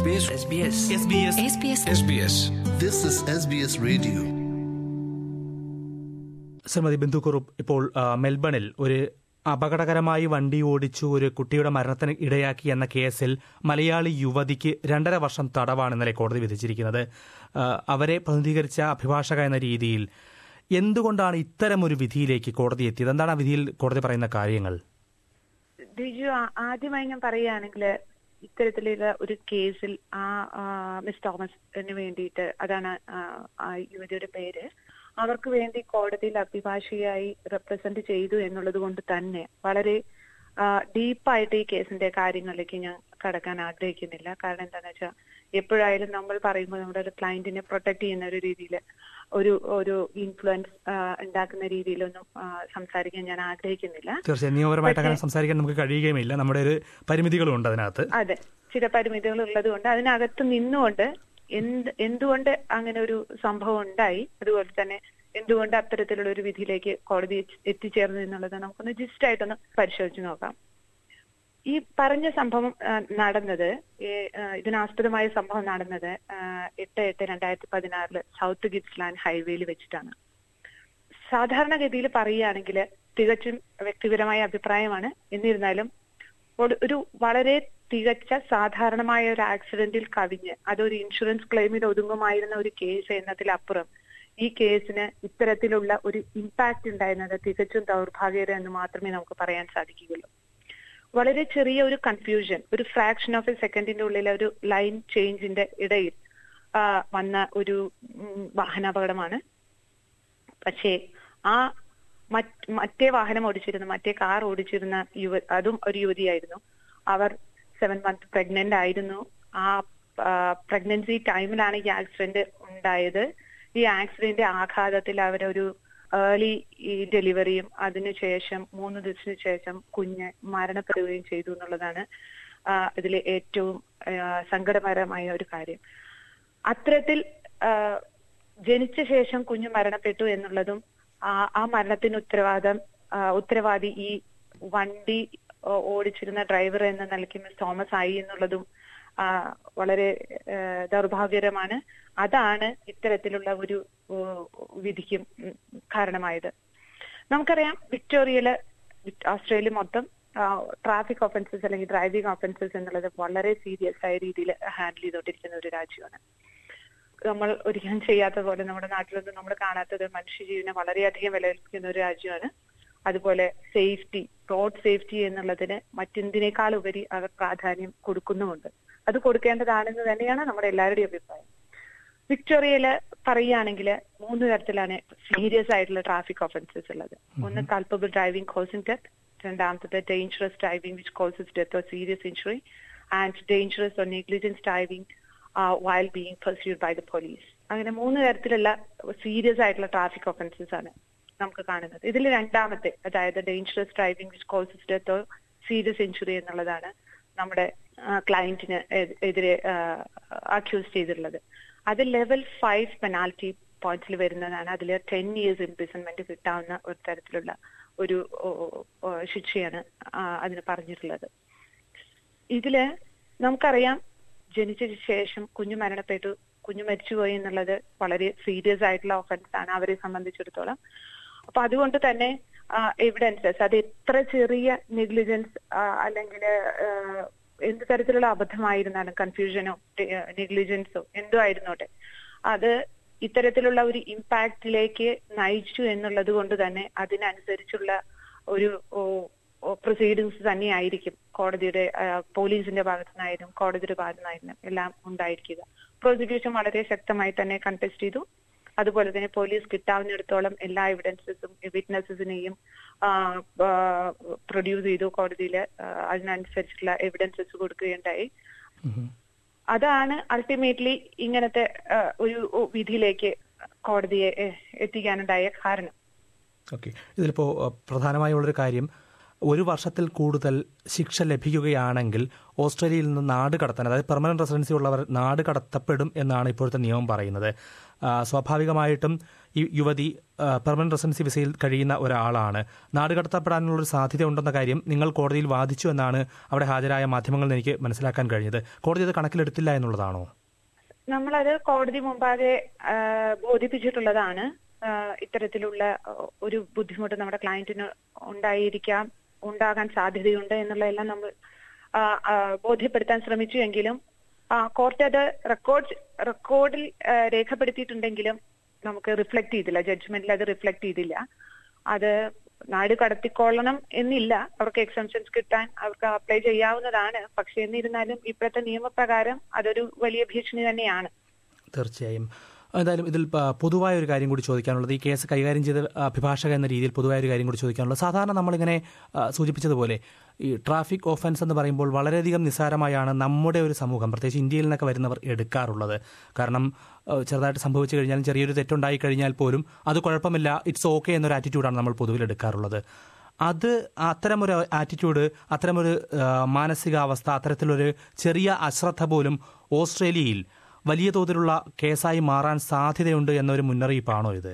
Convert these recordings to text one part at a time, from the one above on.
SBS SBS SBS SBS SBS This is SBS Radio. Shrimati Bindu Kurup ഇപ്പോൾ ആ, മെൽബണിൽ ഒരു അപകടകരമായി വണ്ടി ഓടിച്ചു ഒരു കുട്ടിയുടെ മരണത്തിന് ഇടയാക്കി എന്ന കേസിൽ മലയാളി യുവതിക്ക് രണ്ടര വർഷം തടവാണ് ഇന്നലെ കോടതി വിധിച്ചിരിക്കുന്നത് ആ, അവരെ പ്രതിനിധീകരിച്ച അഭിഭാഷക എന്ന രീതിയിൽ എന്തുകൊണ്ടാണ് ഇത്തരമൊരു വിധിയിലേക്ക് കോടതി എത്തിയത് എന്താണ് ആ വിധിയിൽ കോടതി പറയുന്ന കാര്യങ്ങൾ ബിജു ആ- ആദ്യമായി ഞാൻ പറയുകയാണെങ്കിൽ ഇത്തരത്തിലുള്ള ഒരു കേസിൽ ആ ആ, മിസ് തോമസിന് വേണ്ടിയിട്ട് അതാണ് ആ, ആ യുവതിയുടെ പേര് അവർക്ക് വേണ്ടി കോടതിയിൽ അഭിഭാഷകയായി റെപ്രസെന്റ് ചെയ്തു എന്നുള്ളത് കൊണ്ട് തന്നെ വളരെ ഡീപ്പായിട്ട് ഈ കേസിന്റെ കാര്യങ്ങളിലേക്ക് ഞാൻ കടക്കാൻ ആഗ്രഹിക്കുന്നില്ല കാരണം എന്താണെന്ന് വെച്ചാൽ എപ്പോഴായാലും നമ്മൾ പറയുമ്പോൾ നമ്മുടെ ഒരു ക്ലയന്റിനെ പ്രൊട്ടക്ട് ചെയ്യുന്ന ഒരു രീതിയിൽ ഒരു ഒരു ഇൻഫ്ലുവൻസ് ഉണ്ടാക്കുന്ന രീതിയിലൊന്നും ആ, സംസാരിക്കാൻ ഞാൻ ആഗ്രഹിക്കുന്നില്ല തീർച്ചയായും നിയമപരമായിട്ട് അങ്ങനെ സംസാരിക്കാൻ നമുക്ക് കഴിയുകയുമില്ല നമ്മുടെ ഒരു പരിമിതികളും ഉണ്ട് അതിനകത്ത് അതെ ചില പരിമിതികൾ ഉള്ളത് കൊണ്ട് അതിനകത്ത് നിന്നുകൊണ്ട് എന്ത് എന്തുകൊണ്ട് അങ്ങനെ ഒരു സംഭവം ഉണ്ടായി അതുപോലെ തന്നെ എന്തുകൊണ്ട് അത്തരത്തിലുള്ള ഒരു വിധിയിലേക്ക് കോടതി എത്തി- എത്തിച്ചേർന്നു എന്നുള്ളത് നമുക്കൊന്ന് ജിസ്റ്റ് ആയിട്ടൊന്ന് പരിശോധിച്ച് നോക്കാം ഈ പറഞ്ഞ സംഭവം ആ, നടന്നത് ഈ, ആ, ഇതിനാസ്പദമായ സംഭവം നടന്നത് ആ, എട്ട് എട്ട് രണ്ടായിരത്തി പതിനാറില് സൗത്ത് ഗിപ്സ്ലാൻഡ് ഹൈവേയിൽ വെച്ചിട്ടാണ് സാധാരണഗതിയിൽ പറയുകയാണെങ്കിൽ തികച്ചും വ്യക്തിപരമായ അഭിപ്രായമാണ് എന്നിരുന്നാലും ഒരു- ഒരു വളരെ തികച്ച സാധാരണമായ ഒരു ആക്സിഡന്റിൽ കവിഞ്ഞ് അതൊരു ഇൻഷുറൻസ് ക്ലെയിമിൽ ഒതുങ്ങുമായിരുന്ന ഒരു കേസ് എന്നതിലപ്പുറം ഈ കേസിന് ഇത്തരത്തിലുള്ള ഒരു ഇമ്പാക്ട് ഉണ്ടായിരുന്നത് തികച്ചും ദൗർഭാഗ്യകരം എന്ന് മാത്രമേ നമുക്ക് പറയാൻ സാധിക്കുകയുള്ളൂ വളരെ ചെറിയ ഒരു കൺഫ്യൂഷൻ ഒരു ഫ്രാക്ഷൻ ഓഫ് എ സെക്കൻഡിന്റെ ഉള്ളിലെ ഒരു ലൈൻ ചേഞ്ചിന്റെ ഇടയിൽ ആ, വന്ന ഒരു ഉം, വാഹനാപകടമാണ് പക്ഷേ ആ മറ്റ് മറ്റേ വാഹനം ഓടിച്ചിരുന്ന മറ്റേ കാർ ഓടിച്ചിരുന്ന യുവ അതും ഒരു യുവതിയായിരുന്നു അവർ സെവൻ മന്ത് പ്രഗ്നന്റ് ആയിരുന്നു ആ പ്രഗ്നൻസി ടൈമിലാണ് ഈ ആക്സിഡന്റ് ഉണ്ടായത് ഈ ആക്സിഡന്റ് ആഘാതത്തിൽ അവരൊരു ഏർലി ഈ ഡെലിവറിയും അതിനുശേഷം മൂന്ന് ദിവസത്തിന് ശേഷം കുഞ്ഞ് മരണപ്പെടുകയും ചെയ്തു എന്നുള്ളതാണ് ഇതിലെ ഏറ്റവും ആ, സങ്കടകരമായ ഒരു കാര്യം അത്തരത്തിൽ ആ, ജനിച്ച ശേഷം കുഞ്ഞ് മരണപ്പെട്ടു എന്നുള്ളതും ആ ആ മരണത്തിന് ഉത്തരവാദം ആ, ഉത്തരവാദി ഈ വണ്ടി ഓ- ഓടിച്ചിരുന്ന ഡ്രൈവർ എന്ന നിലയ്ക്ക് മിസ് തോമസ് ആയി എന്നുള്ളതും ആ, വളരെ ആ, ദൗർഭാഗ്യകരമാണ് അതാണ് ഇത്തരത്തിലുള്ള ഒരു ഓ, വിധിക്കും ഉം, കാരണമായത് നമുക്കറിയാം വിക്ടോറിയയില് വിക്- ഓസ്ട്രേലിയ മൊത്തം ട്രാഫിക് ഓഫൻസസ് അല്ലെങ്കിൽ ഡ്രൈവിംഗ് ഓഫൻസസ് എന്നുള്ളത് വളരെ സീരിയസ് ആയ രീതിയിൽ ഹാൻഡിൽ ചെയ്തുകൊണ്ടിരിക്കുന്ന ഒരു രാജ്യമാണ് നമ്മൾ ഒരിക്കലും ചെയ്യാത്ത പോലെ നമ്മുടെ നാട്ടിലൊന്നും നമ്മൾ കാണാത്തത് മനുഷ്യജീവനെ വളരെയധികം വിലകൽപ്പിക്കുന്ന ഒരു രാജ്യമാണ് അതുപോലെ സേഫ്റ്റി റോഡ് സേഫ്റ്റി എന്നുള്ളതിന് മറ്റെന്തിനേക്കാൾ ഉപരി അവർ പ്രാധാന്യം കൊടുക്കുന്നുമുണ്ട് അത് കൊടുക്കേണ്ടതാണെന്ന് തന്നെയാണ് നമ്മുടെ എല്ലാവരുടെയും അഭിപ്രായം വിക്ടോറിയയില് പറയുകയാണെങ്കിൽ മൂന്ന് തരത്തിലാണ് സീരിയസ് ആയിട്ടുള്ള ട്രാഫിക് ഓഫൻസസ് ഉള്ളത് ഒന്ന് കൾപ്പബിൾ ഡ്രൈവിംഗ് കോസിംഗ് ഡെത്ത് രണ്ടാമത്തത് dangerous driving which causes death or serious injury and dangerous or negligence driving while being pursued by the police അങ്ങനെ മൂന്ന് തരത്തിലുള്ള സീരിയസ് ആയിട്ടുള്ള ട്രാഫിക് ഓഫൻസസ് ആണ് നമുക്ക് കാണുന്നത് ഇതിൽ രണ്ടാമത്തെ അതായത് dangerous driving which causes death or serious injury എന്നുള്ളതാണ് നമ്മുടെ ക്ലയന്റിന് എതിരെ അക്യൂസ് ചെയ്തിട്ടുള്ളത് അത് ലെവൽ ഫൈവ് പെനാൽറ്റി പോയിന്റ്സിൽ വരുന്നതാണ് അതിൽ ടെൻ ഇയേഴ്സ് ഇംപ്രിസൺമെന്റ് കിട്ടാവുന്ന ഒരു തരത്തിലുള്ള ഒരു ഓ, ഓ, ശിക്ഷയാണ് ആ, അതിന് പറഞ്ഞിട്ടുള്ളത് ഇതില് നമുക്കറിയാം ജനിച്ച ശേഷം കുഞ്ഞു മരണപ്പെട്ടു കുഞ്ഞു മരിച്ചുപോയി എന്നുള്ളത് വളരെ സീരിയസ് ആയിട്ടുള്ള ഒഫൻസ് ആണ് അവരെ സംബന്ധിച്ചിടത്തോളം അപ്പൊ അതുകൊണ്ട് തന്നെ എവിഡൻസസ് അത് എത്ര ചെറിയ നെഗ്ലിജൻസ് അല്ലെങ്കിൽ എന്ത് തരത്തിലുള്ള അബദ്ധമായിരുന്നാലും കൺഫ്യൂഷനോ നെഗ്ലിജൻസോ എന്തോ ആയിരുന്നോട്ടെ അത് ഇത്തരത്തിലുള്ള ഒരു ഇമ്പാക്റ്റിലേക്ക് നയിച്ചു എന്നുള്ളത് കൊണ്ട് തന്നെ അതിനനുസരിച്ചുള്ള ഒരു പ്രൊസീഡിങ്സ് തന്നെയായിരിക്കും കോടതിയുടെ ആ, പോലീസിന്റെ ഭാഗത്തു നിന്നായാലും കോടതിയുടെ ഭാഗത്തു നിന്നായാലും എല്ലാം ഉണ്ടായിരിക്കുക പ്രോസിക്യൂഷൻ വളരെ ശക്തമായി തന്നെ കണ്ടസ്റ്റ് ചെയ്തു അതുപോലെ തന്നെ പോലീസ് കിട്ടാവുന്നിടത്തോളം എല്ലാ എവിഡൻസസും വിറ്റ്നസസിനെയും പ്രൊഡ്യൂസ് ചെയ്തു കോടതിയിൽ അതിനനുസരിച്ചുള്ള എവിഡൻസസ് കൊടുക്കുകയുണ്ടായി അതാണ് അൾട്ടിമേറ്റ്ലി ഇങ്ങനത്തെ ആ, ഒരു വിധിയിലേക്ക് കോടതിയെ എ, എത്തിക്കാനുണ്ടായ കാരണം ഓക്കെ ഇതിലിപ്പോൾ പ്രധാനമായുള്ളൊരു കാര്യം ഒരു വർഷത്തിൽ കൂടുതൽ ശിക്ഷ ലഭിക്കുകയാണെങ്കിൽ ഓസ്ട്രേലിയയിൽ നിന്ന് നാട് കടത്താൻ അതായത് പെർമനന്റ് റെസിഡൻസി ഉള്ളവർ നാട് കടത്തപ്പെടും എന്നാണ് ഇപ്പോഴത്തെ നിയമം പറയുന്നത് ആ, സ്വാഭാവികമായിട്ടും ഈ യുവതി പെർമനന്റ് റെസിഡൻസി വിസയിൽ കഴിയുന്ന ഒരാളാണ് നാട് കടത്തപ്പെടാനുള്ള ഒരു സാധ്യത ഉണ്ടെന്ന കാര്യം നിങ്ങൾ കോടതിയിൽ വാദിച്ചു എന്നാണ് അവിടെ ഹാജരായ മാധ്യമങ്ങളിൽ നിന്ന് എനിക്ക് മനസ്സിലാക്കാൻ കഴിഞ്ഞത് കോടതി അത് കണക്കിലെടുത്തില്ല എന്നുള്ളതാണോ നമ്മളത് കോടതി മുമ്പാകെ ആ, ബോധിപ്പിച്ചിട്ടുള്ളതാണ് ആ, ഇത്തരത്തിലുള്ള ആ, ഒരു ബുദ്ധിമുട്ട് നമ്മുടെ ക്ലയന്റിന് ഉണ്ടായിരിക്കാം ഉണ്ടാകാൻ സാധ്യതയുണ്ട് എന്നുള്ളതെല്ലാം നമ്മൾ ആ, ആ, ബോധ്യപ്പെടുത്താൻ ശ്രമിച്ചു എങ്കിലും ആ, കോർട്ട് അത് റെക്കോർഡ് റെക്കോർഡിൽ ആ, രേഖപ്പെടുത്തിയിട്ടുണ്ടെങ്കിലും നമുക്ക് റിഫ്ലക്ട് ചെയ്തില്ല ജഡ്ജ്മെന്റിൽ അത് റിഫ്ലക്ട് ചെയ്തില്ല അത് നാട് കടത്തിക്കൊള്ളണം എന്നില്ല അവർക്ക് എക്സംഷൻസ് കിട്ടാൻ അവർക്ക് അപ്ലൈ ചെയ്യാവുന്നതാണ് പക്ഷെ എന്നിരുന്നാലും ഇപ്പോഴത്തെ നിയമപ്രകാരം അതൊരു വലിയ ഭീഷണി തന്നെയാണ് തീർച്ചയായും എന്തായാലും ഇതിൽ പ- പൊതുവായ ഒരു കാര്യം കൂടി ചോദിക്കാനുള്ളത് ഈ കേസ് കൈകാര്യം ചെയ്ത അഭിഭാഷക എന്ന രീതിയിൽ പൊതുവായ ഒരു കാര്യം കൂടി ചോദിക്കാനുള്ളത് സാധാരണ നമ്മളിങ്ങനെ ആ, സൂചിപ്പിച്ചതുപോലെ ഈ ട്രാഫിക് ഓഫൻസ് എന്ന് പറയുമ്പോൾ വളരെയധികം നിസ്സാരമായാണ് നമ്മുടെ ഒരു സമൂഹം പ്രത്യേകിച്ച് ഇന്ത്യയിൽ നിന്നൊക്കെ വരുന്നവർ എടുക്കാറുള്ളത് കാരണം ആ, ചെറുതായിട്ട് സംഭവിച്ചു കഴിഞ്ഞാലും ചെറിയൊരു തെറ്റുണ്ടായി കഴിഞ്ഞാൽ പോലും അത് കുഴപ്പമില്ല ഇറ്റ്സ് ഓക്കെ എന്നൊരു ആറ്റിറ്റ്യൂഡാണ് നമ്മൾ പൊതുവിൽ എടുക്കാറുള്ളത് അത് അത്തരമൊരു ആറ്റിറ്റ്യൂഡ് അത്തരമൊരു ആ, മാനസികാവസ്ഥ അത്തരത്തിലൊരു ചെറിയ അശ്രദ്ധ പോലും ഓസ്ട്രേലിയയിൽ വലിയ തോതിലുള്ള കേസായി മാറാൻ സാധ്യതയുണ്ട് എന്നൊരു മുന്നറിയിപ്പാണോ ഇത്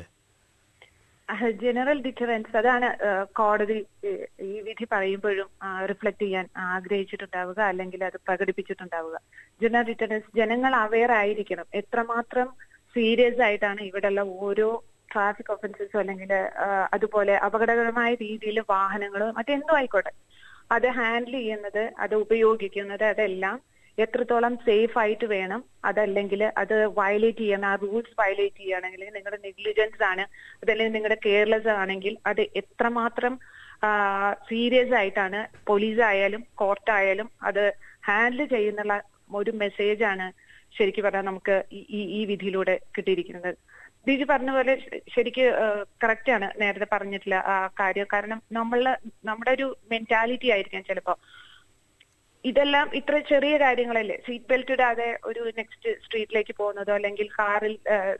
ജനറൽ ഡിറ്ററൻസ് അതാണ് ആ, കോടതി ഈ- ഈ വിധി പറയുമ്പോഴും റിഫ്ലക്ട് ചെയ്യാൻ ആഗ്രഹിച്ചിട്ടുണ്ടാവുക അല്ലെങ്കിൽ അത് പ്രകടിപ്പിച്ചിട്ടുണ്ടാവുക ജനറൽ ഡിറ്ററൻസ് ജനങ്ങൾ അവെയർ ആയിരിക്കണം എത്രമാത്രം സീരിയസ് ആയിട്ടാണ് ഇവിടെയുള്ള ഓരോ ട്രാഫിക് ഒഫൻസസോ അല്ലെങ്കിൽ ആ, അതുപോലെ അപകടകരമായ രീതിയിൽ വാഹനങ്ങളോ മറ്റെന്തോ ആയിക്കോട്ടെ അത് ഹാൻഡിൽ ചെയ്യുന്നത് അത് ഉപയോഗിക്കുന്നത് അതെല്ലാം എത്രത്തോളം സേഫ് ആയിട്ട് വേണം അതല്ലെങ്കിൽ അത് വയലേറ്റ് ചെയ്യണം ആ റൂൾസ് വയലേറ്റ് ചെയ്യുകയാണെങ്കിൽ നിങ്ങളുടെ നെഗ്ലിജൻസ് ആണ് അതല്ലെങ്കിൽ നിങ്ങളുടെ കെയർലെസ് ആണെങ്കിൽ അത് എത്രമാത്രം സീരിയസ് ആയിട്ടാണ് പോലീസ് ആയാലും കോർട്ട് ആയാലും അത് ഹാൻഡിൽ ചെയ്യുന്നുള്ള ഒരു മെസ്സേജ് ആണ് ശരിക്കും പറഞ്ഞാൽ നമുക്ക് ഈ- ഈ ഈ വിധിയിലൂടെ കിട്ടിയിരിക്കുന്നത് ദീജി പറഞ്ഞ പോലെ ശ- ശരിക്ക് കറക്റ്റ് ആണ് നേരത്തെ പറഞ്ഞിട്ടില്ല ആ കാര്യം കാരണം നമ്മള് നമ്മുടെ ഒരു മെന്റാലിറ്റി ആയിരിക്കാം ചിലപ്പോ ഇതെല്ലാം ഇത്ര ചെറിയ കാര്യങ്ങളല്ലേ സീറ്റ് ബെൽറ്റ് ഇടാതെ ഒരു നെക്സ്റ്റ് സ്ട്രീറ്റിലേക്ക് പോകുന്നതോ അല്ലെങ്കിൽ കാറിൽ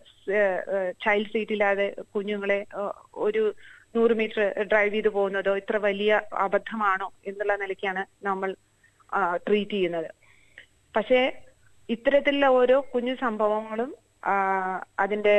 ചൈൽഡ് സീറ്റ് ഇല്ലാതെ കുഞ്ഞുങ്ങളെ ആ, ഒരു നൂറ് മീറ്റർ ഡ്രൈവ് ചെയ്ത് പോകുന്നതോ ഇത്ര വലിയ അബദ്ധമാണോ എന്നുള്ള നിലയ്ക്കാണ് നമ്മൾ ട്രീറ്റ് ചെയ്യുന്നത് പക്ഷേ ഇത്തരത്തിലുള്ള ഓരോ കുഞ്ഞു സംഭവങ്ങളും ആ, അതിന്റെ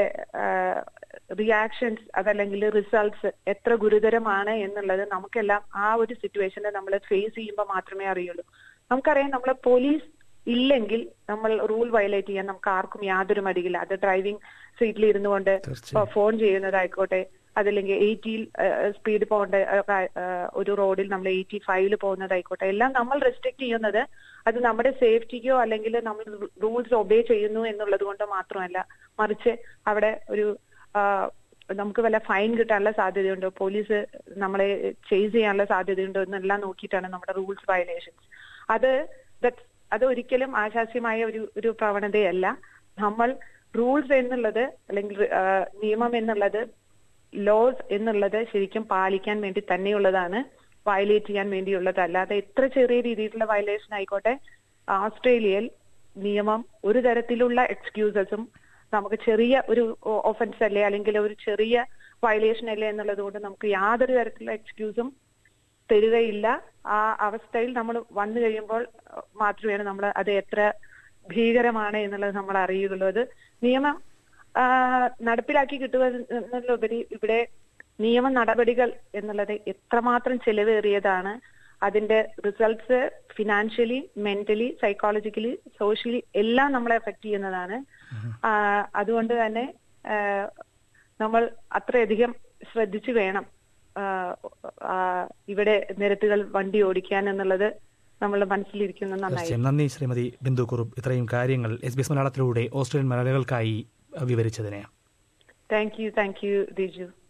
റിയാക്ഷൻസ് അതല്ലെങ്കിൽ റിസൾട്ട്സ് എത്ര ഗുരുതരമാണ് എന്നുള്ളത് നമുക്കെല്ലാം ആ ഒരു സിറ്റുവേഷനിൽ നമ്മൾ ഫേസ് ചെയ്യുമ്പോൾ മാത്രമേ അറിയുള്ളൂ നമുക്കറിയാം നമ്മൾ പോലീസ് ഇല്ലെങ്കിൽ നമ്മൾ റൂൾ വയലേറ്റ് ചെയ്യാൻ നമുക്ക് ആർക്കും യാതൊരു മടിയില്ല അത് ഡ്രൈവിംഗ് സീറ്റിൽ ഇരുന്നു കൊണ്ട് തീർച്ചയായും. ഫോൺ ചെയ്യുന്നതായിക്കോട്ടെ അതല്ലെങ്കിൽ എയ്റ്റിയിൽ സ്പീഡ് പോകേണ്ട ആ, ആ, ഒരു റോഡിൽ നമ്മൾ എയ്റ്റി ഫൈവില് പോകുന്നതായിക്കോട്ടെ എല്ലാം നമ്മൾ റെസ്ട്രിക്ട് ചെയ്യുന്നത് അത് നമ്മുടെ സേഫ്റ്റിക്കോ അല്ലെങ്കിൽ നമ്മൾ റൂൾസ് ഒബേ ചെയ്യുന്നു എന്നുള്ളത് കൊണ്ട് മാത്രമല്ല മറിച്ച് അവിടെ ഒരു ആ, നമുക്ക് വല്ല ഫൈൻ കിട്ടാനുള്ള സാധ്യതയുണ്ടോ പോലീസ് നമ്മളെ ചേസ് ചെയ്യാനുള്ള സാധ്യതയുണ്ടോ എന്നെല്ലാം നോക്കിയിട്ടാണ് നമ്മുടെ റൂൾസ് വയലേഷൻസ് അത് that- അത് ഒരിക്കലും ആശാസ്യമായ ഒരു ഒരു പ്രവണതയല്ല നമ്മൾ റൂൾസ് എന്നുള്ളത് അല്ലെങ്കിൽ ആ, നിയമം എന്നുള്ളത് ലോസ് എന്നുള്ളത് ശരിക്കും പാലിക്കാൻ വേണ്ടി തന്നെയുള്ളതാണ് വയലേറ്റ് ചെയ്യാൻ വേണ്ടിയുള്ളത് അല്ലാതെ എത്ര ചെറിയ രീതിയിലുള്ള വയലേഷൻ ആയിക്കോട്ടെ ഓസ്ട്രേലിയയിൽ നിയമം ഒരു തരത്തിലുള്ള എക്സ്ക്യൂസസും നമുക്ക് ചെറിയ ഒരു ഒഫൻസ് അല്ലേ അല്ലെങ്കിൽ ഒരു ചെറിയ വയലേഷൻ അല്ലേ എന്നുള്ളത് കൊണ്ട് നമുക്ക് യാതൊരു തരത്തിലുള്ള എക്സ്ക്യൂസും തരികയില്ല ആ അവസ്ഥയിൽ നമ്മൾ വന്നു കഴിയുമ്പോൾ മാത്രമേ നമ്മൾ അത് എത്ര ഭീകരമാണ് എന്നുള്ളത് നമ്മൾ അറിയുകയുള്ളൂ അത് നിയമം ആ, നടപ്പിലാക്കി കിട്ടുക എന്നുള്ളതിലുപരി ഇവിടെ നിയമ നടപടികൾ എന്നുള്ളത് എത്രമാത്രം ചെലവേറിയതാണ് അതിന്റെ results financially mentally psychologically socially എല്ലാം നമ്മളെ എഫക്ട് ചെയ്യുന്നതാണ് ആ, അതുകൊണ്ട് തന്നെ ആ, നമ്മൾ അത്രയധികം ശ്രദ്ധിച്ചു വേണം ആ, ആ, ഇവിടെ നിരത്തുകൾ വണ്ടി ഓടിക്കാൻ എന്നുള്ളത് നമ്മൾ മനസ്സിലിരിക്കുന്നത് നന്നായി തീർച്ചയായും നന്ദി ശ്രീമതി ബിന്ദു കുറുപ്പ് ഇത്രയും കാര്യങ്ങൾ എസ് ബി എസ് മലയാളത്തിലൂടെ ഓസ്ട്രേലിയൻ മലയാളികൾക്കായി വിവരിച്ചതിനെ thank you thank you Diju